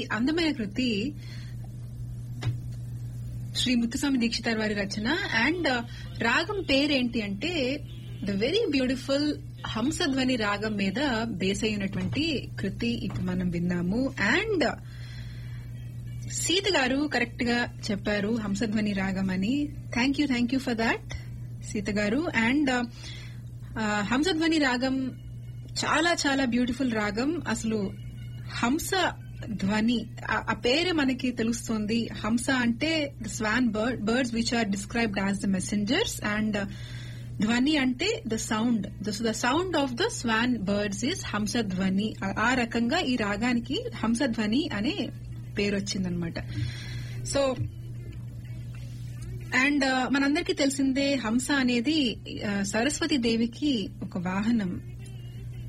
అందమైన కృతి శ్రీ ముత్తుస్వామి దీక్షితార్ వారి రచన అండ్ రాగం పేరేంటి అంటే ద వెరీ బ్యూటిఫుల్ హంసధ్వని రాగం మీద బేస్ అయినటువంటి కృతి ఇప్పుడు మనం విన్నాము అండ్ సీత గారు కరెక్ట్ గా చెప్పారు హంసధ్వని రాగం అని thank you thank you for that Sita garu and హంసధ్వని రాగం చాలా చాలా బ్యూటిఫుల్ రాగం అసలు హంస ధ్వని ఆ- ఆ పేరే మనకి తెలుస్తుంది హంస అంటే the swan bird birds which are described as the messengers and ధ్వని అంటే the sound the sound of the swan birds is Hamsa Dhwani ఆ- ఆ రకంగా ఈ రాగానికి హంస ధ్వని అనే పేరు వచ్చిందనమాట సో అండ్ మనందరికీ తెలిసిందే హంస అనేది సరస్వతి దేవికి ఒక వాహనం